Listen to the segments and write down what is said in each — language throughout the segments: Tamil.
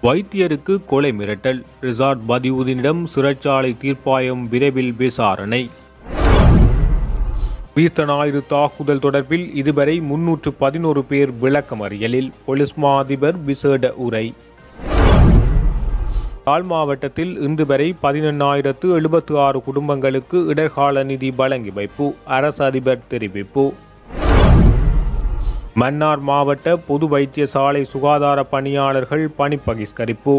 வைத்தியருக்கு கொலை மிரட்டல் ரிசார்ட் பதியுதீனிடம் சிறைச்சாலை தீர்ப்பாயம் விரைவில் விசாரணை உயிர்த்த ஞாயிறு தாக்குதல் தொடர்பில் இதுவரை முன்னூற்று பதினோரு பேர் விளக்கமறியலில் பொலிஸ் மா அதிபர் விசேட உரை யாழ் மாவட்டத்தில் இன்று வரை பதினெண்ணாயிரத்து எழுபத்து ஆறு குடும்பங்களுக்கு இடர்கால நிதி வழங்கி வைப்பு அரசு அதிபர் தெரிவிப்பு மன்னார் மாவட்ட பொது வைத்தியசாலை சுகாதார பணியாளர்கள் பணி பகிஷ்கரிப்பு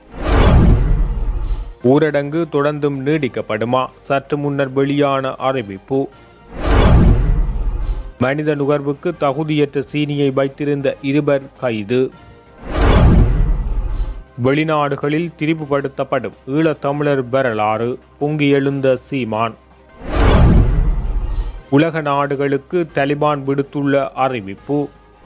ஊரடங்கு தொடர்ந்தும் நீடிக்கப்படுமா சற்று முன்னர் வெளியான அறிவிப்பு மனித நுகர்வுக்கு தகுதியற்ற சீனியை வைத்திருந்த இருவர் கைது வெளிநாடுகளில் திரிவுபடுத்தப்படும் ஈழத்தமிழர் வரலாறு பொங்கி எழுந்த சீமான் உலக நாடுகளுக்கு தலிபான் விடுத்துள்ள அறிவிப்பு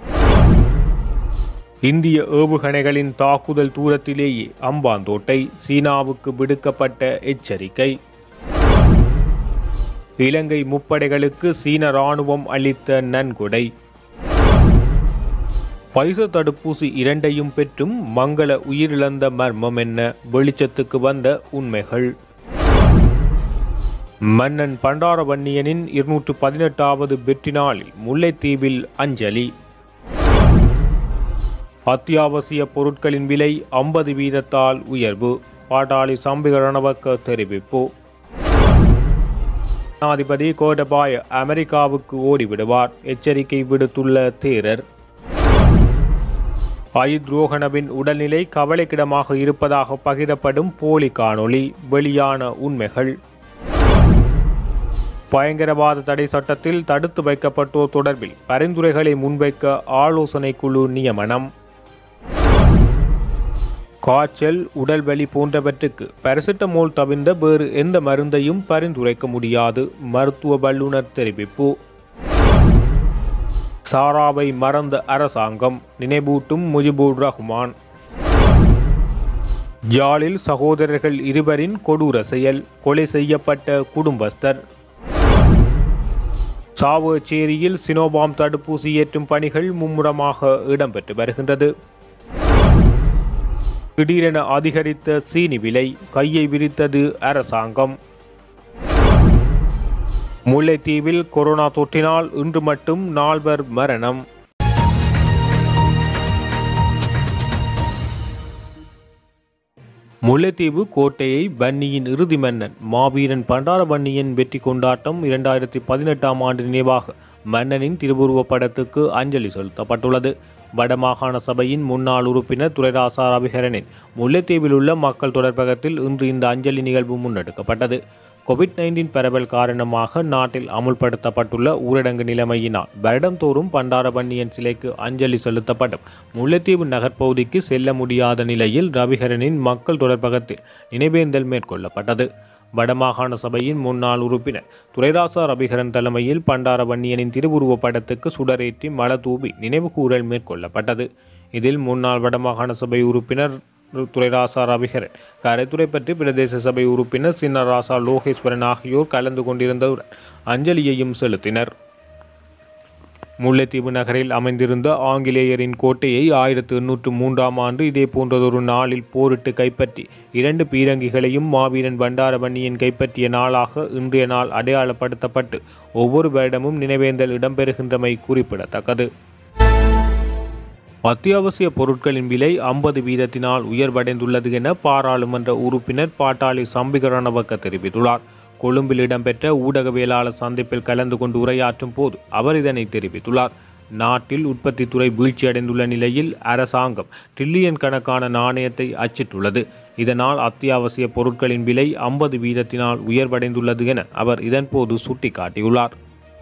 இந்திய ஏவுகணைகளின் தாக்குதல் தூரத்திலேயே அம்பாந்தோட்டை சீனாவுக்கு விடுக்கப்பட்ட எச்சரிக்கை இலங்கை முப்படைகளுக்கு சீன ராணுவம் அளித்த நன்கொடை பைச தடுப்பூசி இரண்டையும் பெற்றும் மங்கள உயிரிழந்த மர்மம் என்ன வெளிச்சத்துக்கு வந்த உண்மைகள் மன்னன் பண்டாரவன்னியனின் இருநூற்று பதினெட்டாவது வெற்றி நாளில் முல்லைத்தீவில் அஞ்சலி அத்தியாவசிய பொருட்களின் விலை ஐம்பது வீதத்தால் உயர்வு பாட்டாளி சம்பிக ரணவக்க தெரிவிப்பு ஜனாதிபதி கோடபாய அமெரிக்காவுக்கு ஓடிவிடுவார் எச்சரிக்கை விடுத்துள்ள தேரர் அயித் ரோஹனவின் உடல்நிலை கவலைக்கிடமாக இருப்பதாக பகிரப்படும் போலி காணொளி வெளியான உண்மைகள் பயங்கரவாத தடை சட்டத்தில் தடுத்து வைக்கப்பட்டோர் தொடர்பில் பரிந்துரைகளை முன்வைக்க ஆலோசனை குழு நியமனம் காய்ச்சல் உடல்வலி போன்றவற்றுக்கு பாராசிட்டமோல் தவிர்ந்த வேறு எந்த மருந்தையும் பரிந்துரைக்க முடியாது மருத்துவ வல்லுநர் தெரிவிப்பு சாராவை மறந்த அரசாங்கம் நினைவூட்டும் முஜிபுர் ரஹ்மான் ஜாலில் சகோதரர்கள் இருவரின் கொடூர செயல் கொலை செய்யப்பட்ட குடும்பஸ்தர் சாவச்சேரியில் சினோபாம் தடுப்பூசி ஏற்றும் பணிகள் மும்முரமாக இடம்பெற்று வருகின்றது திடீரென அதிகரித்த சீனி விலை கையை விரித்தது அரசாங்கம் முல்லைத்தீவில் கொரோனா தொற்றினால் இன்று மட்டும் நால்வர் மரணம் முல்லைத்தீவு கோட்டையை வன்னியின் இறுதி மன்னன் மாவீரன் பண்டாரவன்னியன் வெற்றி கொண்டாட்டம் இரண்டாயிரத்தி பதினெட்டாம் ஆண்டு நினைவாக மன்னனின் திருவுருவப் படத்துக்கு அஞ்சலி செலுத்தப்பட்டுள்ளது வடமாகாண சபையின் முன்னாள் உறுப்பினர் துரைராசா ரவிகரனின் முல்லைத்தீவில் உள்ள மக்கள் தொடர்பகத்தில் இன்று இந்த அஞ்சலி நிகழ்வு முன்னெடுக்கப்பட்டது கோவிட் நைன்டீன் பரவல் காரணமாக நாட்டில் அமுல்படுத்தப்பட்டுள்ள ஊரடங்கு நிலைமையினால் வருடந்தோறும் பண்டாரவன்னியன் சிலைக்கு அஞ்சலி செலுத்தப்படும் முல்லைத்தீவு நகர்ப்பகுதிக்கு செல்ல முடியாத நிலையில் ரவிகரனின் மக்கள் தொடர்பகத்தில் நினைவேந்தல் மேற்கொள்ளப்பட்டது வடமாகாண சபையின் முன்னாள் உறுப்பினர் துரைராசா ரவிகரன் தலைமையில் பண்டாரவன்னியனின் திருவுருவப் படத்துக்கு சுடரேற்றி மலதூவி நினைவுகூரல் மேற்கொள்ளப்பட்டது இதில் முன்னாள் வடமாகாண சபை உறுப்பினர் துரைராசா ரவிகரன் கரைத்துறை பற்றி பிரதேச சபை உறுப்பினர் சின்னராசா லோகேஸ்வரன் ஆகியோர் கலந்து கொண்டிருந்ததுடன் அஞ்சலியையும் செலுத்தினர் முல்லைத்தீவு நகரில் அமைந்திருந்த ஆங்கிலேயரின் கோட்டையை ஆயிரத்து எண்ணூற்று மூன்றாம் ஆண்டு இதே போன்றதொரு நாளில் போரிட்டு கைப்பற்றி இரண்டு பீரங்கிகளையும் மாவீரன் பண்டாரவன்னியன் கைப்பற்றிய நாளாக இன்றைய நாள் அடையாளப்படுத்தப்பட்டு ஒவ்வொரு வருடமும் நினைவேந்தல் இடம்பெறுகின்றமை குறிப்பிடத்தக்கது அத்தியாவசிய பொருட்களின் விலை ஐம்பது வீதத்தினால் உயர்வடைந்துள்ளது என பாராளுமன்ற உறுப்பினர் பாட்டாளி சம்பிக ரணவக்க தெரிவித்துள்ளார் கொழும்பில் இடம்பெற்ற ஊடகவியலாளர் சந்திப்பில் கலந்து கொண்டு உரையாற்றும் போது அவர் இதனை தெரிவித்துள்ளார் நாட்டில் உற்பத்தித்துறை வீழ்ச்சியடைந்துள்ள நிலையில் அரசாங்கம் டிரில்லியன் கணக்கான நாணயத்தை அச்சிட்டுள்ளது இதனால் அத்தியாவசிய பொருட்களின் விலை ஐம்பது வீதத்தினால் உயர்வடைந்துள்ளது என அவர் இதன்போது சுட்டிக்காட்டியுள்ளார்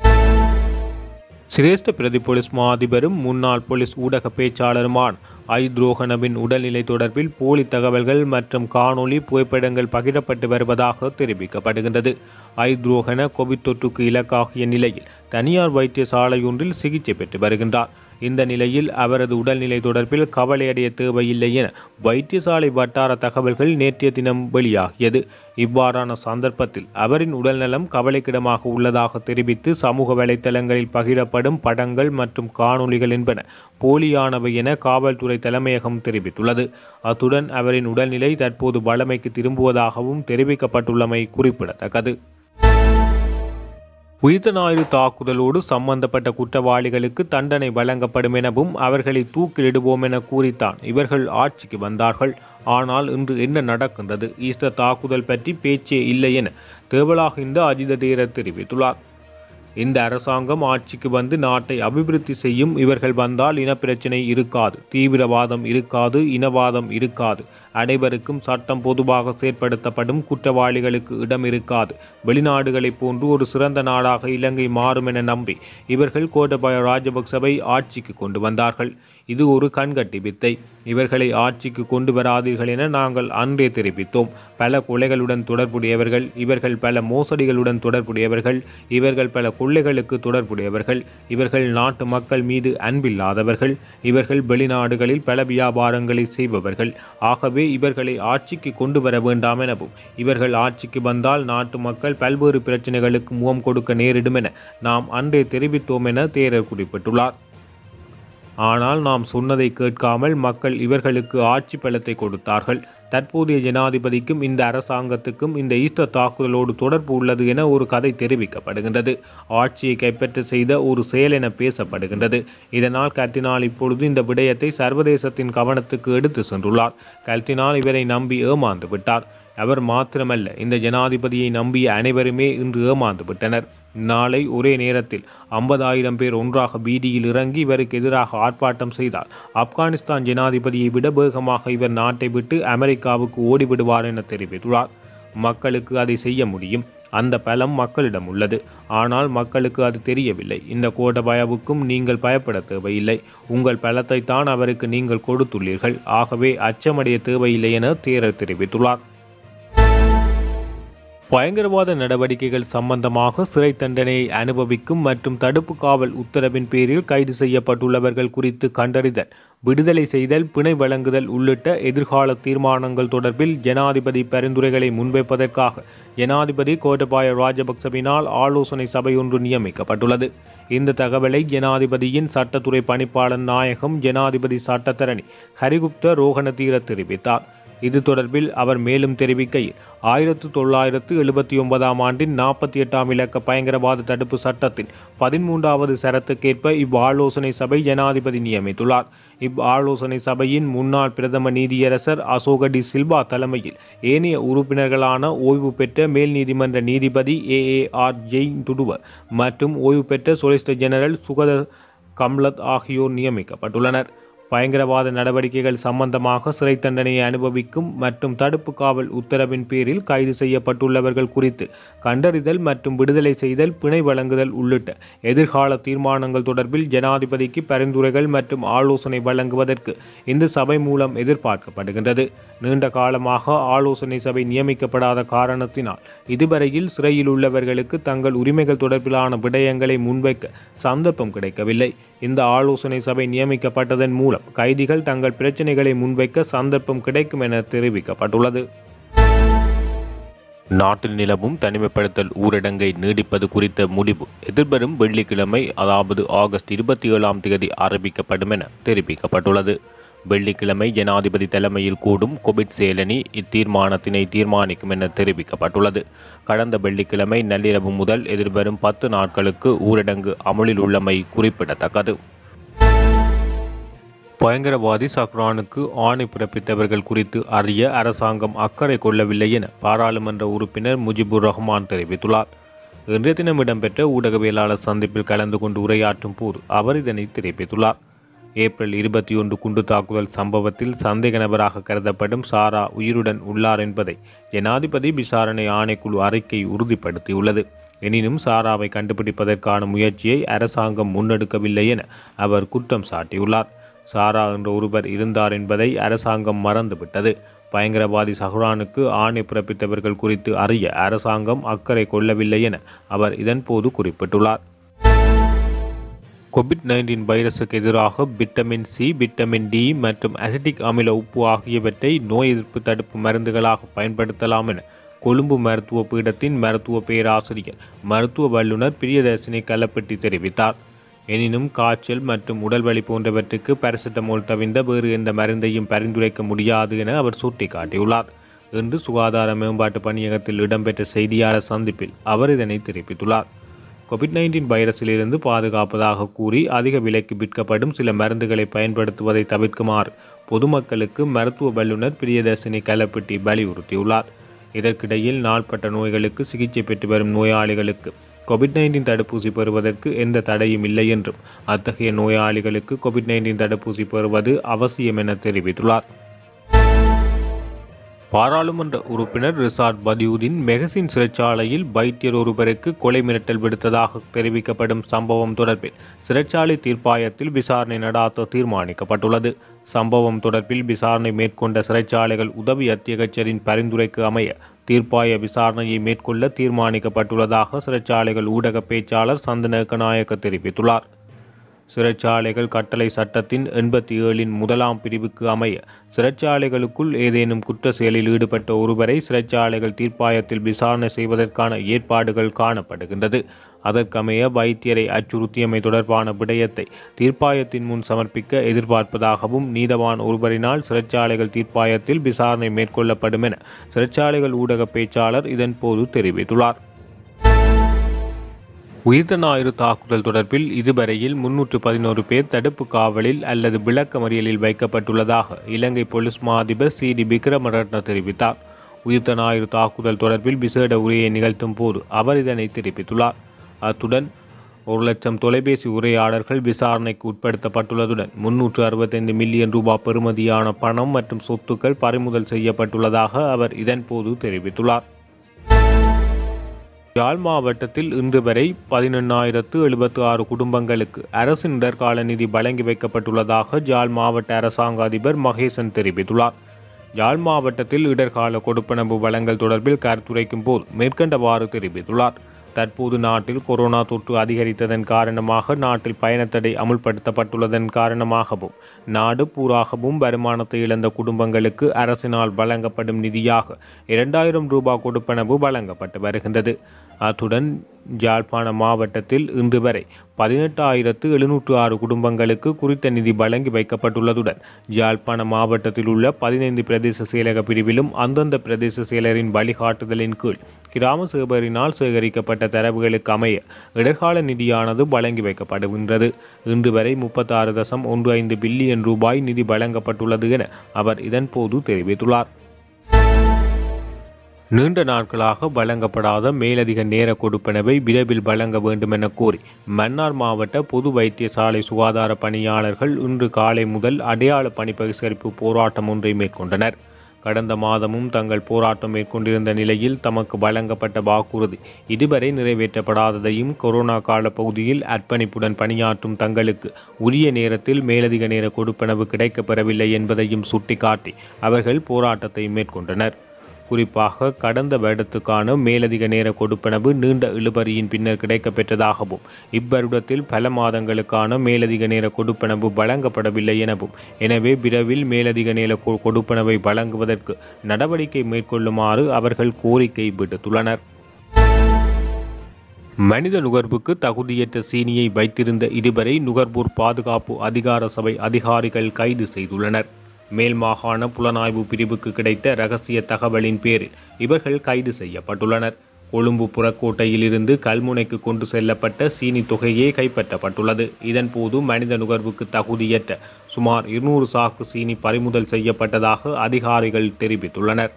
சிரேஷ்ட பிரதி போலீஸ் மா அதிபரும் முன்னாள் போலீஸ் ஊடக பேச்சாளருமான ஐ துரோகனவின் உடல்நிலை தொடர்பில் போலி தகவல்கள் மற்றும் காணொளி புகைப்படங்கள் பகிரப்பட்டு வருவதாக தெரிவிக்கப்படுகின்றது ஐ துரோகன கோவிட் தொற்றுக்கு இலக்காகிய நிலையில் தனியார் வைத்தியசாலையொன்றில் சிகிச்சை பெற்று வருகின்றார் இந்த நிலையில் அவரது உடல்நிலை தொடர்பில் கவலையடைய தேவையில்லை என வைத்தியசாலை வட்டார தகவல்கள் நேற்றைய தினம் வெளியாகியது இவ்வாறான சந்தர்ப்பத்தில் அவரின் உடல்நலம் கவலைக்கிடமாக உள்ளதாக தெரிவித்து சமூக வலைத்தளங்களில் பகிரப்படும் படங்கள் மற்றும் காணொளிகள் என்பன போலியானவை என காவல்துறை தலைமையகம் தெரிவித்துள்ளது அத்துடன் அவரின் உடல்நிலை தற்போது வழமைக்கு திரும்புவதாகவும் தெரிவிக்கப்பட்டுள்ளமை குறிப்பிடத்தக்கது உயிர்த்த ஞாயிறு தாக்குதலோடு சம்பந்தப்பட்ட குற்றவாளிகளுக்கு தண்டனை வழங்கப்படும் எனவும் அவர்களை தூக்கிலிடுவோம் என கூறித்தான் இவர்கள் ஆட்சிக்கு வந்தார்கள் ஆனால் இன்று என்ன நடக்கின்றது ஈஸ்டர் தாக்குதல் பற்றி பேச்சே இல்லை என தேவலாகிந்த அஜித தேரர் தெரிவித்துள்ளார் இந்த அரசாங்கம் ஆட்சிக்கு வந்து நாட்டை அபிவிருத்தி செய்யும் இவர்கள் வந்தால் இனப்பிரச்சினை இருக்காது தீவிரவாதம் இருக்காது இனவாதம் இருக்காது அனைவருக்கும் சட்டம் பொதுவாக செயற்படுத்தப்படும் குற்றவாளிகளுக்கு இடம் இருக்காது வெளிநாடுகளைப் போன்று ஒரு சிறந்த நாடாக இலங்கை மாறும் என நம்பி இவர்கள் கோட்டபாய ராஜபக்சவை ஆட்சிக்கு கொண்டு வந்தார்கள் இது ஒரு கண்கட்டி வித்தை இவர்களை ஆட்சிக்கு கொண்டு வராதீர்கள் என நாங்கள் அன்றே தெரிவித்தோம் பல கொலைகளுடன் தொடர்புடையவர்கள் இவர்கள் பல மோசடிகளுடன் தொடர்புடையவர்கள் இவர்கள் பல கொள்ளைகளுக்கு தொடர்புடையவர்கள் இவர்கள் நாட்டு மக்கள் மீது அன்பில்லாதவர்கள் இவர்கள் வெளிநாடுகளில் பல வியாபாரங்களை செய்பவர்கள் ஆகவே இவர்களை ஆட்சிக்கு கொண்டு வர வேண்டாம் எனவும் இவர்கள் ஆட்சிக்கு வந்தால் நாட்டு மக்கள் பல்வேறு பிரச்சனைகளுக்கு முகம் கொடுக்க நேரிடும் என நாம் அன்றே தெரிவித்தோம் என தேரர் குறிப்பிட்டுள்ளார் ஆனால் நாம் சொன்னதை கேட்காமல் மக்கள் இவர்களுக்கு ஆட்சி பலத்தை கொடுத்தார்கள் தற்போதைய ஜனாதிபதிக்கும் இந்த அரசாங்கத்துக்கும் இந்த ஈஸ்டர் தாக்குதலோடு தொடர்பு உள்ளது என ஒரு கதை தெரிவிக்கப்படுகின்றது ஆட்சியை கைப்பற்ற செய்த ஒரு செயல் என பேசப்படுகின்றது இதனால் கர்தினால் இப்பொழுது இந்த விடயத்தை சர்வதேசத்தின் கவனத்துக்கு எடுத்து சென்றுள்ளார் கர்தினால் இவரை நம்பி ஏமாந்து விட்டார் அவர் மாத்திரமல்ல இந்த ஜனாதிபதியை நம்பிய அனைவருமே இன்று ஏமாந்து விட்டனர் நாளை ஒரே நேரத்தில் ஐம்பதாயிரம் பேர் ஒன்றாக வீதியில் இறங்கி இவருக்கு எதிராக ஆர்ப்பாட்டம் செய்தார் ஆப்கானிஸ்தான் ஜனாதிபதியை விட வேகமாக இவர் நாட்டை விட்டு அமெரிக்காவுக்கு ஓடிவிடுவார் என தெரிவித்துள்ளார் மக்களுக்கு அதை செய்ய முடியும் அந்த பலம் மக்களிடம் உள்ளது ஆனால் மக்களுக்கு அது தெரியவில்லை இந்த கோடபயவுக்கும் நீங்கள் பயப்பட தேவையில்லை உங்கள் பலத்தை தான் அவருக்கு நீங்கள் கொடுத்துள்ளீர்கள் ஆகவே அச்சமடைய தேவையில்லை என தேரர் தெரிவித்துள்ளார் பயங்கரவாத நடவடிக்கைகள் சம்பந்தமாக சிறை தண்டனையை அனுபவிக்கும் மற்றும் தடுப்பு காவல் உத்தரவின் பேரில் கைது செய்யப்பட்டுள்ளவர்கள் குறித்து கண்டறிதல் விடுதலை செய்தல் பிணை வழங்குதல் உள்ளிட்ட எதிர்கால தீர்மானங்கள் தொடர்பில் ஜனாதிபதி பரிந்துரைகளை முன்வைப்பதற்காக ஜனாதிபதி கோட்டபாய ராஜபக்சவினால் ஆலோசனை சபை ஒன்று நியமிக்கப்பட்டுள்ளது இந்த தகவலை ஜனாதிபதியின் சட்டத்துறை பணிப்பாளர் நாயகம் ஜனாதிபதி சட்டத்தரணி ஹரிகுப்த ரோகணதீர தெரிவித்தார் இது தொடர்பில் அவர் மேலும் தெரிவிக்கையில் ஆயிரத்து தொள்ளாயிரத்து எழுபத்தி ஒன்பதாம் ஆண்டின் நாற்பத்தி எட்டாம் இலக்க பயங்கரவாத தடுப்பு சட்டத்தின் பதிமூன்றாவது சரத்துக்கேற்ப இவ் ஆலோசனை சபை ஜனாதிபதி நியமித்துள்ளார் இவ் ஆலோசனை சபையின் முன்னாள் பிரதம நீதியரசர் அசோக டி சில்வா தலைமையில் ஏனைய உறுப்பினர்களான ஓய்வு பெற்ற மேல் நீதிமன்ற நீதிபதி ஏ ஏ ஆர் ஜெயின் துடுவர் மற்றும் ஓய்வு பெற்ற சொலிசிட்டர் ஜெனரல் சுகத கம்லத் ஆகியோர் நியமிக்கப்பட்டுள்ளனர் பயங்கரவாத நடவடிக்கைகள் சம்பந்தமாக சிறை தண்டனையை அனுபவிக்கும் மற்றும் தடுப்பு காவல் உத்தரவின் பேரில் கைது செய்யப்பட்டுள்ளவர்கள் குறித்து கண்டறிதல் மற்றும் விடுதலை செய்தல் பிணை வழங்குதல் உள்ளிட்ட எதிர்கால தீர்மானங்கள் தொடர்பில் ஜனாதிபதிக்கு பரிந்துரைகள் மற்றும் ஆலோசனை வழங்குவதற்கு இந்த சபை மூலம் எதிர்பார்க்கப்படுகின்றது நீண்ட காலமாக ஆலோசனை சபை நியமிக்கப்படாத காரணத்தினால் இதுவரையில் சிறையில் உள்ளவர்களுக்கு தங்கள் உரிமைகள் தொடர்பிலான விடயங்களை முன்வைக்க சந்தர்ப்பம் கிடைக்கவில்லை இந்த ஆலோசனை சபை நியமிக்கப்பட்டதன் மூலம் கைதிகள் தங்கள் பிரச்சினைகளை முன்வைக்க சந்தர்ப்பம் கிடைக்கும் என தெரிவிக்கப்பட்டுள்ளது நாட்டில் நிலவும் தனிமைப்படுத்தல் ஊரடங்கை நீடிப்பது குறித்த முடிவு எதிர்வரும் வெள்ளிக்கிழமை அதாவது ஆகஸ்ட் இருபத்தி ஏழாம் தேதி ஆரம்பிக்கப்படும் என தெரிவிக்கப்பட்டுள்ளது வெள்ளிக்கிழமை ஜனாதிபதி தலைமையில் கூடும் கோவிட் செயலணி இத்தீர்மானத்தினை தீர்மானிக்கும் என தெரிவிக்கப்பட்டுள்ளது கடந்த வெள்ளிக்கிழமை நள்ளிரவு முதல் எதிர்வரும் பத்து நாட்களுக்கு ஊரடங்கு அமலில் உள்ளமை குறிப்பிடத்தக்கது பயங்கரவாதி சக்ரானுக்கு ஆணை பிறப்பித்தவர்கள் குறித்து அறிய அரசாங்கம் அக்கறை கொள்ளவில்லை என பாராளுமன்ற உறுப்பினர் முஜிபுர் ரஹ்மான் தெரிவித்துள்ளார் இன்றைய தினம் இடம்பெற்ற ஊடகவியலாளர் சந்திப்பில் கலந்து கொண்டு உரையாற்றும் போது அவர் இதனை தெரிவித்துள்ளார் ஏப்ரல் இருபத்தி ஒன்று குண்டு தாக்குதல் சம்பவத்தில் சந்தேக நபராக கருதப்படும் சாரா உயிருடன் உள்ளார் என்பதை ஜனாதிபதி விசாரணை ஆணைக்குழு அறிக்கை உறுதிப்படுத்தியுள்ளது எனினும் சாராவை கண்டுபிடிப்பதற்கான முயற்சியை அரசாங்கம் முன்னெடுக்கவில்லை என அவர் குற்றம் சாட்டியுள்ளார் சாரா என்ற ஒருவர் இருந்தார் என்பதை அரசாங்கம் மறந்துவிட்டது பயங்கரவாதி சஹ்ரானுக்கு ஆணை பிறப்பித்தவர்கள் குறித்து அறிய அரசாங்கம் அக்கறை கொள்ளவில்லை என அவர் இதன்போது குறிப்பிட்டுள்ளார் கோவிட் நைன்டீன் வைரஸுக்கு எதிராக விட்டமின் சி விட்டமின் டி மற்றும் அசிட்டிக் அமில உப்பு ஆகியவற்றை நோய் எதிர்ப்பு தடுப்பு மருந்துகளாக பயன்படுத்தலாம் என கொழும்பு மருத்துவ பீடத்தின் மருத்துவ பேராசிரியர் மருத்துவ வல்லுநர் பிரியதர்சினி கல்லப்பட்டி தெரிவித்தார் எனினும் காய்ச்சல் மற்றும் உடல்வலி போன்றவற்றுக்கு பாராசிட்டமோல் தவிர்ந்த வேறு எந்த மருந்தையும் பரிந்துரைக்க முடியாது என அவர் சுட்டிக்காட்டியுள்ளார் இன்று சுகாதார மேம்பாட்டு பணியகத்தில் இடம்பெற்ற செய்தியாளர் சந்திப்பில் அவர் இதனை தெரிவித்துள்ளார் கோவிட் நைன்டீன் வைரஸிலிருந்து பாதுகாப்பதாக கூறி அதிக விலைக்கு விற்கப்படும் சில மருந்துகளை பயன்படுத்துவதை தவிர்க்குமாறு பொதுமக்களுக்கு மருத்துவ வல்லுநர் பிரியதர்சினி கலப்பட்டி வலியுறுத்தியுள்ளார் இதற்கிடையில் நாள்பட்ட நோய்களுக்கு சிகிச்சை பெற்று வரும் நோயாளிகளுக்கு கோவிட் நைன்டீன் தடுப்பூசி பெறுவதற்கு எந்த தடையும் இல்லை என்றும் அத்தகைய நோயாளிகளுக்கு கோவிட் நைன்டீன் தடுப்பூசி பெறுவது அவசியம் என தெரிவித்துள்ளார் பாராளுமன்ற உறுப்பினர் ரிசார்ட் பதியுதீன் மெகசின் சிறைச்சாலையில் வைத்தியர் ஒருவருக்கு கொலை மிரட்டல் விடுத்ததாக தெரிவிக்கப்படும் சம்பவம் தொடர்பில் சிறைச்சாலை தீர்ப்பாயத்தில் விசாரணை நடாத்த தீர்மானிக்கப்பட்டுள்ளது சம்பவம் தொடர்பில் விசாரணை மேற்கொண்ட சிறைச்சாலைகள் உதவி அத்தியகச்சரின் பரிந்துரைக்கு அமைய தீர்ப்பாய விசாரணையை மேற்கொள்ள தீர்மானிக்கப்பட்டுள்ளதாக சிறைச்சாலைகள் ஊடக பேச்சாளர் சந்தன ஏக்கநாயக்க தெரிவித்துள்ளார் சிறைச்சாலைகள் கட்டளை சட்டத்தின் எண்பத்தி ஏழின் முதலாம் பிரிவுக்கு அமைய சிறைச்சாலைகளுக்குள் ஏதேனும் குற்ற செயலில் ஈடுபட்ட ஒருவரை சிறைச்சாலைகள் தீர்ப்பாயத்தில் விசாரணை செய்வதற்கான ஏற்பாடுகள் காணப்படுகின்றது அதற்கமைய வைத்தியரை அச்சுறுத்தியமை தொடர்பான விடயத்தை தீர்ப்பாயத்தின் முன் சமர்ப்பிக்க எதிர்பார்ப்பதாகவும் நீதவான் ஒருவரினால் சிறைச்சாலைகள் தீர்ப்பாயத்தில் விசாரணை மேற்கொள்ளப்படும் என சிறைச்சாலைகள் ஊடக பேச்சாளர் இதன்போது தெரிவித்துள்ளார் உயிர்த்த ஞாயிறு தாக்குதல் தொடர்பில் இதுவரையில் முன்னூற்று பதினோரு பேர் தடுப்பு காவலில் அல்லது விளக்கமறியலில் வைக்கப்பட்டுள்ளதாக இலங்கை போலீஸ் மா அதிபர் சி டி விக்ரமரட்ன தெரிவித்தார் உயிர்த்த ஞாயிறு தாக்குதல் தொடர்பில் விசேட உரையை நிகழ்த்தும் போது அவர் இதனை தெரிவித்துள்ளார் அத்துடன் ஒரு லட்சம் தொலைபேசி உரையாடல்கள் விசாரணைக்கு உட்படுத்தப்பட்டுள்ளதுடன் முன்னூற்று அறுபத்தைந்து மில்லியன் ரூபாய் பெறுமதியான பணம் மற்றும் சொத்துக்கள் பறிமுதல் செய்யப்பட்டுள்ளதாக அவர் இதன்போது தெரிவித்துள்ளார் யாழ் மாவட்டத்தில் இன்று வரை பதினெண்ணாயிரத்து எழுபத்து ஆறு குடும்பங்களுக்கு அரசின் இடர்கால நிதி வழங்கி வைக்கப்பட்டுள்ளதாக யாழ் மாவட்ட அரசாங்க அதிபர் மகேசன் தெரிவித்துள்ளார் யாழ் மாவட்டத்தில் இடர்கால கொடுப்பனவு வழங்கல் தொடர்பில் கருத்துரைக்கும் போது மேற்கண்டவாறு தெரிவித்துள்ளார் தற்போது நாட்டில் கொரோனா தொற்று அதிகரித்ததன் காரணமாக நாட்டில் பயணத்தடை அமுல்படுத்தப்பட்டுள்ளதன் காரணமாகவும் நாடு பூராகவும் வருமானத்தை இழந்த குடும்பங்களுக்கு அரசினால் வழங்கப்படும் நிதியாக இரண்டாயிரம் ரூபாய் கொடுப்பனவு வழங்கப்பட்டு வருகின்றது அத்துடன் யாழ்ப்பாண மாவட்டத்தில் இன்று வரை பதினெட்டாயிரத்து எழுநூற்று ஆறு குடும்பங்களுக்கு குறித்த நிதி வழங்கி வைக்கப்பட்டுள்ளதுடன் யாழ்ப்பாண மாவட்டத்தில் உள்ள பதினைந்து பிரதேச செயலக பிரிவிலும் அந்தந்த பிரதேச செயலரின் வழிகாட்டுதலின் கீழ் கிராம சேவரினால் சேகரிக்கப்பட்ட தரவுகளுக்கு அமைய இடர்கால நிதியானது வழங்கி வைக்கப்படுகின்றது இன்று வரை முப்பத்தாறு தசம் ஒன்று ஐந்து பில்லியன் ரூபாய் நிதி வழங்கப்பட்டுள்ளது என அவர் இதன்போது தெரிவித்துள்ளார் நீண்ட நாட்களாக வழங்கப்படாத மேலதிக நேர கொடுப்பனவை விரைவில் வழங்க வேண்டும் என கோரி மன்னார் மாவட்ட பொது வைத்தியசாலை சுகாதார பணியாளர்கள் இன்று காலை முதல் அடையாள பணி பகிஷ்கரிப்பு போராட்டம் ஒன்றை மேற்கொண்டனர் கடந்த மாதமும் தங்கள் போராட்டம் மேற்கொண்டிருந்த நிலையில் தமக்கு வழங்கப்பட்ட வாக்குறுதி இதுவரை நிறைவேற்றப்படாததையும் கொரோனா கால பகுதியில் அர்ப்பணிப்புடன் பணியாற்றும் தங்களுக்கு உரிய நேரத்தில் மேலதிக நேர கொடுப்பனவு கிடைக்கப்பெறவில்லை என்பதையும் சுட்டிக்காட்டி அவர்கள் போராட்டத்தை மேற்கொண்டனர் குறிப்பாக கடந்த வருடத்துக்கான மேலதிக நேர கொடுப்பனவு நீண்ட இழுபறியின் பின்னர் கிடைக்கப்பெற்றதாகவும் இவ்வருடத்தில் பல மாதங்களுக்கான மேலதிக நேர கொடுப்பனவு வழங்கப்படவில்லை எனவும் எனவே விரைவில் மேலதிக நேர கொ- கொடுப்பனவை வழங்குவதற்கு நடவடிக்கை மேற்கொள்ளுமாறு அவர்கள் கோரிக்கை விடுத்துள்ளனர் மனித நுகர்வுக்கு தகுதியற்ற சீனியை வைத்திருந்த இருவரை நுகர்வோர் பாதுகாப்பு அதிகார சபை அதிகாரிகள் கைது செய்துள்ளனர் மேல் மாகாண புலனாய்வு பிரிவுக்கு கிடைத்த ரகசிய தகவலின் பேரில் இவர்கள் கைது செய்யப்பட்டுள்ளனர் கொழும்பு புறக்கோட்டையிலிருந்து கல்முனைக்கு கொண்டு செல்லப்பட்ட சீனி தொகையே கைப்பற்றப்பட்டுள்ளது இதன்போது மனித நுகர்வுக்கு தகுதியற்ற சுமார் இருநூறு சாக்கு சீனி பறிமுதல் செய்யப்பட்டதாக அதிகாரிகள் தெரிவித்துள்ளனர்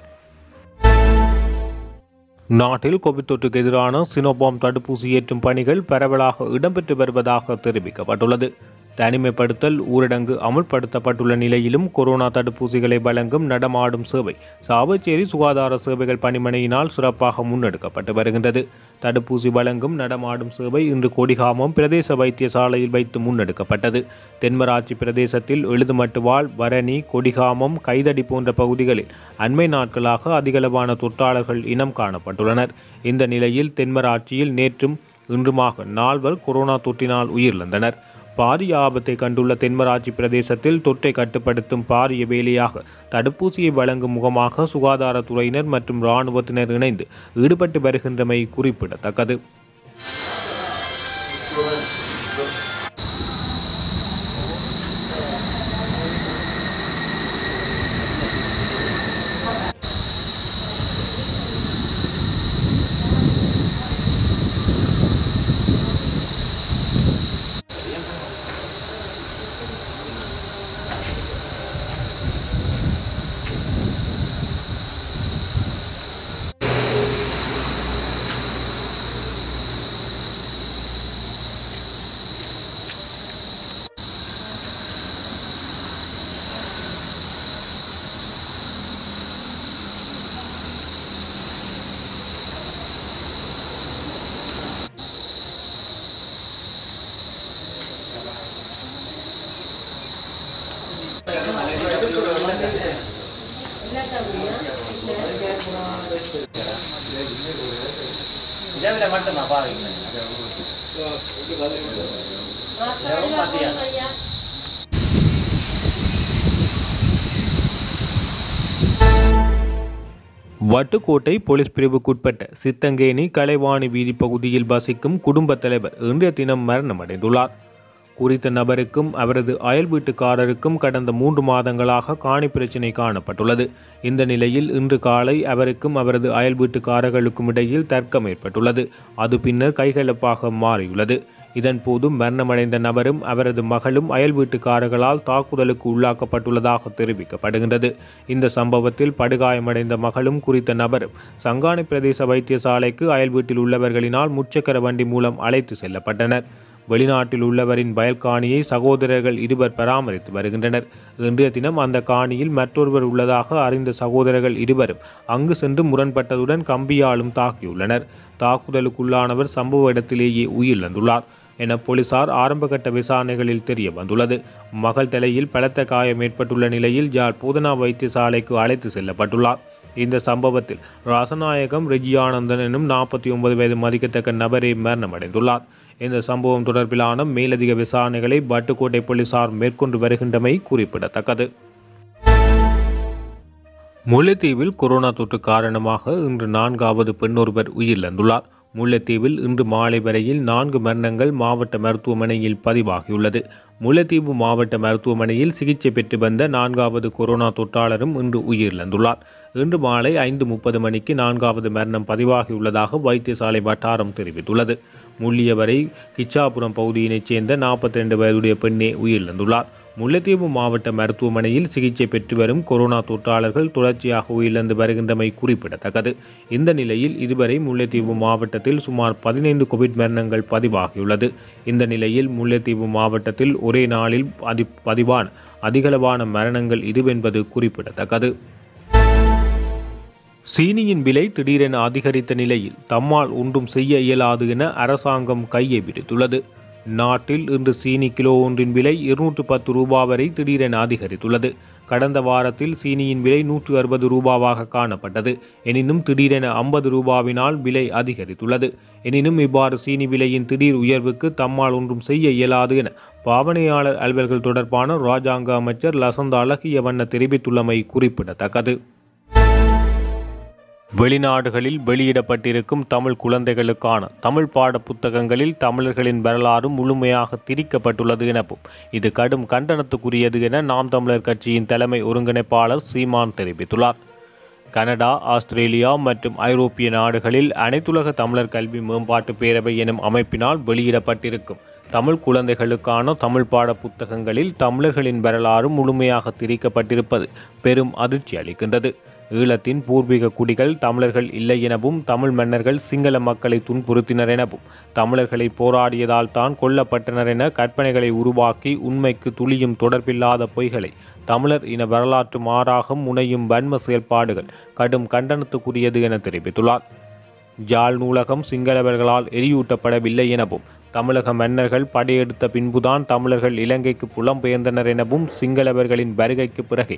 நாட்டில் கோவிட் தொற்றுக்கு எதிரான சினோபாம் தடுப்பூசி ஏற்றும் பணிகள் பரவலாக இடம்பெற்று வருவதாக தெரிவிக்கப்பட்டுள்ளது தனிமைப்படுத்தல் ஊரடங்கு அமுல்படுத்தப்பட்டுள்ள நிலையிலும் கொரோனா தடுப்பூசிகளை வழங்கும் நடமாடும் சேவை சாவச்சேரி சுகாதார சேவைகள் பணிமனையினால் சிறப்பாக முன்னெடுக்கப்பட்டு வருகின்றது தடுப்பூசி வழங்கும் நடமாடும் சேவை இன்று கொடிகாமம் பிரதேச வைத்தியசாலையில் வைத்து முன்னெடுக்கப்பட்டது தென்மராட்சி பிரதேசத்தில் எழுதுமட்டுவாள் வரணி கொடிகாமம் கைதடி போன்ற பகுதிகளில் அண்மை நாட்களாக அதிகளவான தொற்றாளர்கள் இனம் காணப்பட்டுள்ளனர் இந்த நிலையில் தென்மராட்சியில் நேற்றும் இன்றுமாக நால்வர் கொரோனா தொற்றினால் உயிரிழந்தனர் பாரிய ஆபத்தை கண்டுள்ள தென்மராட்சி பிரதேசத்தில் தொற்றை கட்டுப்படுத்தும் பாரிய வேலையாக தடுப்பூசியை வழங்கும் முகமாக சுகாதாரத்துறையினர் மற்றும் இராணுவத்தினர் இணைந்து ஈடுபட்டு வருகின்றமை குறிப்பிடத்தக்கது இதவிட மட்டுமா பாருங்க வட்டுக்கோட்டை போலீஸ் பிரிவுக்குட்பட்ட சித்தங்கேணி கலைவாணி வீதி பகுதியில் வசிக்கும் குடும்பத் தலைவர் இன்றைய தினம் மரணமடைந்துள்ளார் குறித்த நபருக்கும் அவரது அயல் வீட்டுக்காரருக்கும் கடந்த மூன்று மாதங்களாக காணி பிரச்சினை காணப்பட்டுள்ளது இந்த நிலையில் இன்று காலை அவருக்கும் அவரது அயல் வீட்டுக்காரர்களுக்கும் இடையில் தர்க்கம் ஏற்பட்டுள்ளது அது பின்னர் கைகலப்பாக மாறியுள்ளது இதன்போது மரணமடைந்த நபரும் அவரது மகளும் அயல் வீட்டுக்காரர்களால் தாக்குதலுக்கு உள்ளாக்கப்பட்டுள்ளதாக தெரிவிக்கப்படுகின்றது இந்த சம்பவத்தில் படுகாயமடைந்த மகளும் குறித்த நபரும் சங்கானை பிரதேச வைத்தியசாலைக்கு அயல் வீட்டில் உள்ளவர்களினால் முச்சக்கர வண்டி மூலம் அழைத்து செல்லப்பட்டனர் வெளிநாட்டில் உள்ளவரின் வயல் காணியை சகோதரர்கள் இருவர் பராமரித்து வருகின்றனர் இன்றைய தினம் அந்த காணியில் மற்றொருவர் உள்ளதாக அறிந்த சகோதரர்கள் இருவரும் அங்கு சென்று முரண்பட்டதுடன் கம்பியாலும் தாக்கியுள்ளனர் தாக்குதலுக்குள்ளானவர் சம்பவ இடத்திலேயே உயிரிழந்துள்ளார் என போலீசார் ஆரம்பகட்ட விசாரணைகளில் தெரிய வந்துள்ளது மகள் தலையில் பலத்த காயம் ஏற்பட்டுள்ள நிலையில் யாழ் பூதனா வைத்தியசாலைக்கு அழைத்து செல்லப்பட்டுள்ளார் இந்த சம்பவத்தில் ராசநாயகம் ரெஜியானந்தன் எனும் நாற்பத்தி ஒன்பது வயது மதிக்கத்தக்க நபரே மரணமடைந்துள்ளார் இந்த சம்பவம் தொடர்பிலான மேலதிக விசாரணைகளை வட்டுக்கோட்டை போலீசார் மேற்கொண்டு வருகின்றமை குறிப்பிடத்தக்கது முல்லைத்தீவில் கொரோனா தொற்று காரணமாக இன்று நான்காவது பெண்ணொருவர் உயிரிழந்துள்ளார் முல்லைத்தீவில் இன்று மாலை வரையில் நான்கு மரணங்கள் மாவட்ட மருத்துவமனையில் பதிவாகியுள்ளது முல்லைத்தீவு மாவட்ட மருத்துவமனையில் சிகிச்சை பெற்று வந்த நான்காவது கொரோனா தொற்றாளரும் இன்று உயிரிழந்துள்ளார் இன்று மாலை ஐந்து முப்பது மணிக்கு நான்காவது மரணம் பதிவாகியுள்ளதாக வைத்தியசாலை வட்டாரம் தெரிவித்துள்ளது முள்ளியவரை கிச்சாபுரம் பகுதியினைச் சேர்ந்த நாற்பத்தி ரெண்டு வயதுடைய பெண்ணே உயிரிழந்துள்ளார் முல்லைத்தீவு மாவட்ட மருத்துவமனையில் சிகிச்சை பெற்று வரும் கொரோனா தொற்றாளர்கள் தொடர்ச்சியாக உயிரிழந்து வருகின்றமை குறிப்பிடத்தக்கது இந்த நிலையில் இதுவரை முல்லைத்தீவு மாவட்டத்தில் சுமார் பதினைந்து கோவிட் மரணங்கள் பதிவாகியுள்ளது இந்த நிலையில் முல்லைத்தீவு மாவட்டத்தில் ஒரே நாளில் அதி பதிவான அதிகளவான மரணங்கள் இதுவென்பது குறிப்பிடத்தக்கது சீனியின் விலை திடீரென அதிகரித்த நிலையில் தம்மால் ஒன்றும் செய்ய இயலாது என அரசாங்கம் கையை விடுத்துள்ளது நாட்டில் இன்று சீனி கிலோ ஒன்றின் விலை இருநூற்று பத்து ரூபா வரை திடீரென அதிகரித்துள்ளது கடந்த வாரத்தில் சீனியின் விலை நூற்று அறுபது ரூபாவாக காணப்பட்டது எனினும் திடீரென ஐம்பது ரூபாவினால் விலை அதிகரித்துள்ளது எனினும் இவ்வாறு சீனி விலையின் திடீர் உயர்வுக்கு தம்மால் ஒன்றும் செய்ய இயலாது என பாவனையாளர் அலுவல்கள் தொடர்பான ராஜாங்க அமைச்சர் லசந்த அழகிய வண்ண தெரிவித்துள்ளமை குறிப்பிடத்தக்கது வெளிநாடுகளில் வெளியிடப்பட்டிருக்கும் தமிழ் குழந்தைகளுக்கான தமிழ் பாட புத்தகங்களில் தமிழர்களின் வரலாறு முழுமையாக திரிக்கப்பட்டுள்ளது எனவும் இது கடும் கண்டனத்துக்குரியது என நாம் தமிழர் கட்சியின் தலைமை ஒருங்கிணைப்பாளர் சீமான் தெரிவித்துள்ளார் கனடா ஆஸ்திரேலியா மற்றும் ஐரோப்பிய நாடுகளில் அனைத்துலக தமிழர் கல்வி மேம்பாட்டு பேரவை எனும் அமைப்பினால் வெளியிடப்பட்டிருக்கும் தமிழ் குழந்தைகளுக்கான தமிழ் பாட புத்தகங்களில் தமிழர்களின் வரலாறு முழுமையாக திரிக்கப்பட்டிருப்பது பெரும் அதிர்ச்சி அளிக்கின்றது ஈழத்தின் பூர்வீக குடிகள் தமிழர்கள் இல்லை எனவும் தமிழ் மன்னர்கள் சிங்கள மக்களை துன்புறுத்தினர் எனவும் தமிழர்களை போராடியதால் தான் கொல்லப்பட்டனர் என கற்பனைகளை உருவாக்கி உண்மைக்கு துளியும் தொடர்பில்லாத பொய்களை தமிழர் இன வரலாற்று மாறாக முனையும் வன்ம செயல்பாடுகள் கடும் கண்டனத்துக்குரியது என தெரிவித்துள்ளார் ஜாழ் நூலகம் சிங்களவர்களால் எரியூட்டப்படவில்லை எனவும் தமிழக மன்னர்கள் படையெடுத்த பின்புதான் தமிழர்கள் இலங்கைக்கு புலம்பெயர்ந்தனர் எனவும் சிங்களவர்களின் வருகைக்கு பிறகே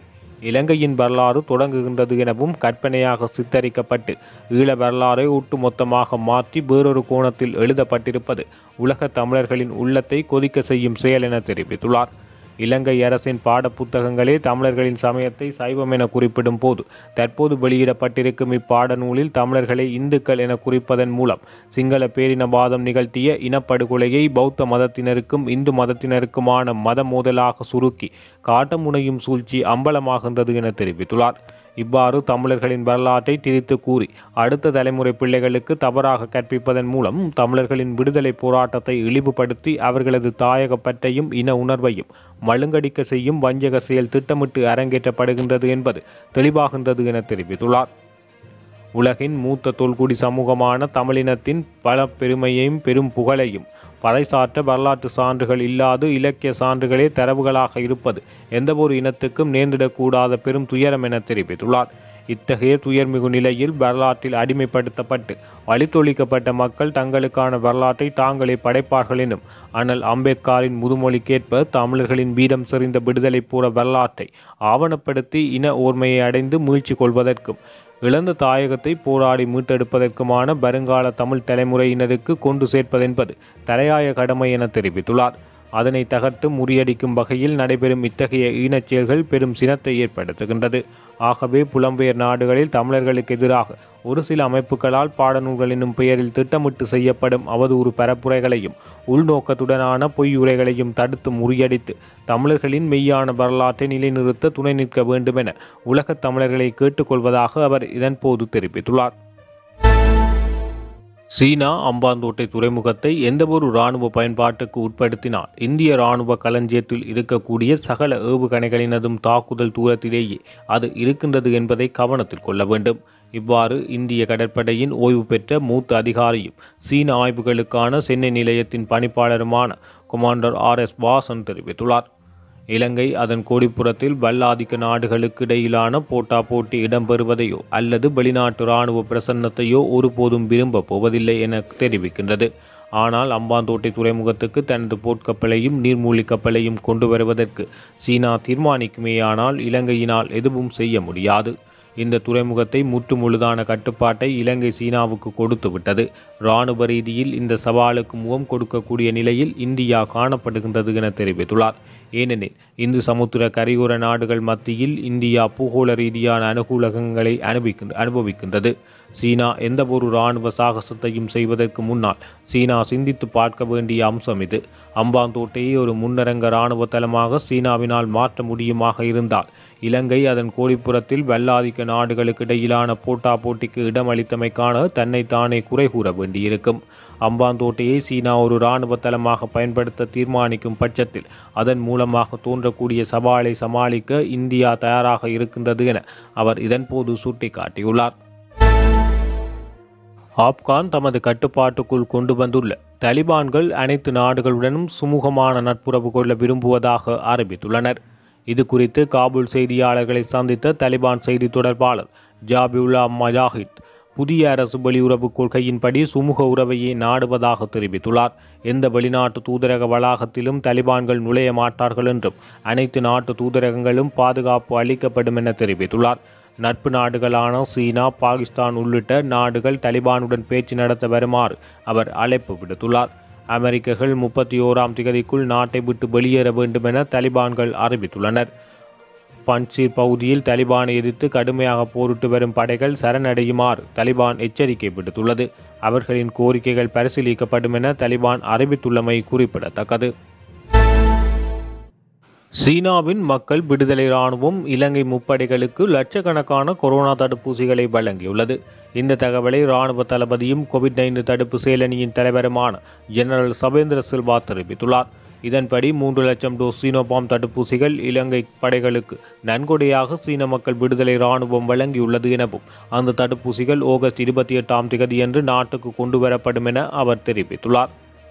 இலங்கையின் வரலாறு தொடங்குகின்றது எனவும் கற்பனையாக சித்தரிக்கப்பட்டு ஈழ வரலாறை ஒட்டுமொத்தமாக மாற்றி வேறொரு கோணத்தில் எழுதப்பட்டிருப்பது உலக தமிழர்களின் உள்ளத்தை கொதிக்க செய்யும் செயல் என தெரிவித்துள்ளார் இலங்கை அரசின் பாடப்புத்தகங்களே தமிழர்களின் சமயத்தை சைவம் என குறிப்பிடும் போது தற்போது வெளியிடப்பட்டிருக்கும் இப்பாடநூலில் தமிழர்களை இந்துக்கள் என குறிப்பதன் மூலம் சிங்கள பேரினவாதம் நிகழ்த்திய இனப்படுகொலையை பௌத்த மதத்தினருக்கும் இந்து மதத்தினருக்குமான மத மோதலாக சுருக்கி காட்ட முனையும் சூழ்ச்சி அம்பலமாகின்றது என தெரிவித்துள்ளார் இவ்வாறு தமிழர்களின் வரலாற்றை திரித்து கூறி அடுத்த தலைமுறை பிள்ளைகளுக்கு தவறாக கற்பிப்பதன் மூலம் தமிழர்களின் விடுதலை போராட்டத்தை இழிவுபடுத்தி அவர்களது தாயகப்பற்றையும் இன உணர்வையும் மழுங்கடிக்க செய்யும் வஞ்சக செயல் திட்டமிட்டு அரங்கேற்றப்படுகின்றது என்பது தெளிவாகின்றது என தெரிவித்துள்ளார் உலகின் மூத்த தொல்குடி சமூகமான தமிழினத்தின் பல பெருமையையும் பெரும் புகழையும் பறைசாற்ற வரலாற்று சான்றுகள் இல்லாது இலக்கிய சான்றுகளே தரவுகளாக இருப்பது எந்தவொரு இனத்துக்கும் நேர்ந்திடக்கூடாத பெரும் துயரம் என தெரிவித்துள்ளார் இத்தகைய துயர்மிகு நிலையில் வரலாற்றில் அடிமைப்படுத்தப்பட்டு அழித்தொழிக்கப்பட்ட மக்கள் தங்களுக்கான வரலாற்றை தாங்களே படைப்பார்கள் எனும் ஆனால் அம்பேத்கரின் முதுமொழிக்கேற்ப தமிழர்களின் வீரம் செறிந்த விடுதலை போற வரலாற்றை ஆவணப்படுத்தி இன ஓர்மையை அடைந்து மீழ்ச்சி கொள்வதற்கும் இழந்த தாயகத்தை போராடி மீட்டெடுப்பதற்குமான வருங்கால தமிழ் தலைமுறையினருக்கு கொண்டு சேர்ப்பதென்பது தலையாய கடமை என தெரிவித்துள்ளார் அதனை தகர்த்து முறியடிக்கும் வகையில் நடைபெறும் இத்தகைய ஈனச் செயல்கள் பெரும் சினத்தை ஏற்படுத்துகின்றது ஆகவே புலம்பெயர் நாடுகளில் தமிழர்களுக்கு எதிராக ஒரு சில அமைப்புகளால் பாடநூல்கள் என்னும் பெயரில் திட்டமிட்டு செய்யப்படும் அவதூறு பரப்புரைகளையும் உள்நோக்கத்துடனான பொய்யுரைகளையும் தடுத்து முறியடித்து தமிழர்களின் மெய்யான வரலாற்றை நிலைநிறுத்த துணை நிற்க வேண்டுமென உலகத் தமிழர்களை கேட்டுக்கொள்வதாக அவர் இதன்போது தெரிவித்துள்ளார் சீனா அம்பாந்தோட்டை துறைமுகத்தை எந்தவொரு இராணுவ பயன்பாட்டுக்கு உட்படுத்தினால் இந்திய இராணுவ களஞ்சியத்தில் இருக்கக்கூடிய சகல ஏவுகணைகளினதும் தாக்குதல் தூரத்திலேயே அது இருக்கின்றது என்பதை கவனத்தில் கொள்ள வேண்டும் இவ்வாறு இந்திய கடற்படையின் ஓய்வு பெற்ற மூத்த அதிகாரியும் சீன ஆய்வுகளுக்கான சென்னை நிலையத்தின் பணிப்பாளருமான கொமாண்டர் ஆர் எஸ் வாசன் தெரிவித்துள்ளார் இலங்கை அதன் கோடிப்புறத்தில் வல்லாதிக்க நாடுகளுக்கு இடையிலான போட்டா போட்டி இடம்பெறுவதையோ அல்லது வெளிநாட்டு இராணுவ பிரசன்னத்தையோ ஒருபோதும் விரும்பப் போவதில்லை என தெரிவிக்கின்றது ஆனால் அம்பாந்தோட்டை துறைமுகத்துக்கு தனது போர்க்கப்பலையும் நீர்மூழ்கி கப்பலையும் கொண்டு வருவதற்கு சீனா தீர்மானிக்குமேயானால் இலங்கையினால் எதுவும் செய்ய முடியாது இந்த துறைமுகத்தை முற்றுமுழுதான கட்டுப்பாட்டை இலங்கை சீனாவுக்கு கொடுத்து விட்டது இராணுவ ரீதியில் இந்த சவாலுக்கு முகம் கொடுக்கக்கூடிய நிலையில் இந்தியா காணப்படுகின்றது என தெரிவித்துள்ளார் ஏனெனில் இந்து சமுத்திர கரையோர நாடுகள் மத்தியில் இந்தியா பூகோள ரீதியான அனுகூலகங்களை அனுபவிக்கின்ற அனுபவிக்கின்றது சீனா எந்தவொரு இராணுவ சாகசத்தையும் செய்வதற்கு முன்னால் சீனா சிந்தித்து பார்க்க வேண்டிய அம்சம் இது அம்பாந்தோட்டையை ஒரு முன்னரங்க இராணுவ தளமாக சீனாவினால் மாற்ற முடியுமாக இருந்தால் இலங்கை அதன் கோடிப்புறத்தில் வல்லாதிக்க நாடுகளுக்கு இடையிலான போட்டா போட்டிக்கு இடமளித்தமைக்கான தன்னைத்தானே குறை கூற வேண்டியிருக்கும் அம்பாந்தோட்டையை சீனா ஒரு இராணுவ தளமாக பயன்படுத்த தீர்மானிக்கும் பட்சத்தில் அதன் மூலமாக தோன்றக்கூடிய சவாலை சமாளிக்க இந்தியா தயாராக இருக்கின்றது என அவர் இதன்போது சுட்டிக்காட்டியுள்ளார் ஆப்கான் தமது கட்டுப்பாட்டுக்குள் கொண்டு வந்துள்ள தலிபான்கள் அனைத்து நாடுகளுடனும் சுமூகமான நட்புறவு கொள்ள விரும்புவதாக அறிவித்துள்ளனர் இது குறித்து காபூல் செய்தியாளர்களை சந்தித்த தலிபான் செய்தி தொடர்பாளர் ஜாபியுல்லா மஜாஹித் புதிய அரசு வெளியுறவு கொள்கையின்படி சுமூக உறவையே நாடுவதாக தெரிவித்துள்ளார் எந்த வெளிநாட்டு தூதரக வளாகத்திலும் தலிபான்கள் நுழைய மாட்டார்கள் என்றும் அனைத்து நாட்டு தூதரகங்களும் பாதுகாப்பு அளிக்கப்படும் என தெரிவித்துள்ளார் நட்பு நாடுகளான சீனா பாகிஸ்தான் உள்ளிட்ட நாடுகள் தலிபானுடன் பேச்சு நடத்த வருமாறு அவர் அழைப்பு விடுத்துள்ளார் அமெரிக்கர்கள் முப்பத்தி ஓராம் திகதிக்குள் நாட்டை விட்டு வெளியேற வேண்டும் என தலிபான்கள் அறிவித்துள்ளனர் பன்சீர் பகுதியில் தலிபானை எதிர்த்து கடுமையாக போரிட்டு வரும் படைகள் சரணடையுமாறு தலிபான் எச்சரிக்கை விடுத்துள்ளது அவர்களின் கோரிக்கைகள் பரிசீலிக்கப்படும் என தலிபான் அறிவித்துள்ளமை குறிப்பிடத்தக்கது சீனாவின் மக்கள் விடுதலை இராணுவம் இலங்கை முப்படைகளுக்கு லட்சக்கணக்கான கொரோனா தடுப்பூசிகளை வழங்கியுள்ளது இந்த தகவலை இராணுவ தளபதியும் கோவிட் நைன்டீன் தடுப்பு செயலணியின் தலைவருமான ஜெனரல் சபேந்திர சில்வா தெரிவித்துள்ளார் இதன்படி மூன்று லட்சம் டோஸ் சீனோபாம் தடுப்பூசிகள் இலங்கை படைகளுக்கு நன்கொடையாக சீன மக்கள் விடுதலை இராணுவம் வழங்கியுள்ளது எனவும் அந்த தடுப்பூசிகள் ஆகஸ்ட் இருபத்தி எட்டாம் திகதியன்று நாட்டுக்கு கொண்டு வரப்படும் என அவர் தெரிவித்துள்ளார்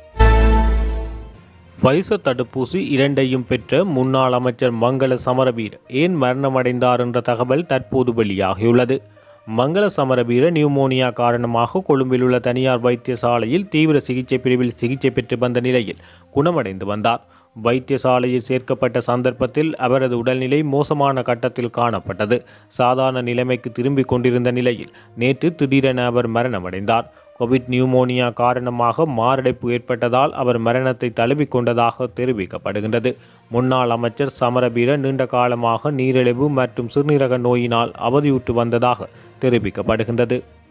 பைசர் தடுப்பூசி இரண்டையும் பெற்ற முன்னாள் அமைச்சர் மங்கள சமரவீர ஏன் மரணமடைந்தார் என்ற தகவல் தற்போது வெளியாகியுள்ளது மங்கள சமரவீர நியூமோனியா காரணமாக கொழும்பில் உள்ள தனியார் வைத்தியசாலையில் தீவிர சிகிச்சை பிரிவில் சிகிச்சை பெற்று வந்த நிலையில் குணமடைந்து வந்தார் வைத்தியசாலையில் சேர்க்கப்பட்ட சந்தர்ப்பத்தில் அவரது உடல்நிலை மோசமான கட்டத்தில் காணப்பட்டது சாதாரண நிலைமைக்கு திரும்பிக் கொண்டிருந்த நிலையில் நேற்று திடீரென அவர் மரணமடைந்தார் கோவிட் நியூமோனியா காரணமாக மாரடைப்பு ஏற்பட்டதால் அவர் மரணத்தை தழுவிக் கொண்டதாக தெரிவிக்கப்படுகின்றது முன்னாள் அமைச்சர் சமரபீர நீண்ட காலமாக நீரிழிவு மற்றும் சிறுநீரக நோயினால் அவதியுற்று வந்ததாக தெரிவிக்கப்படுகின்றது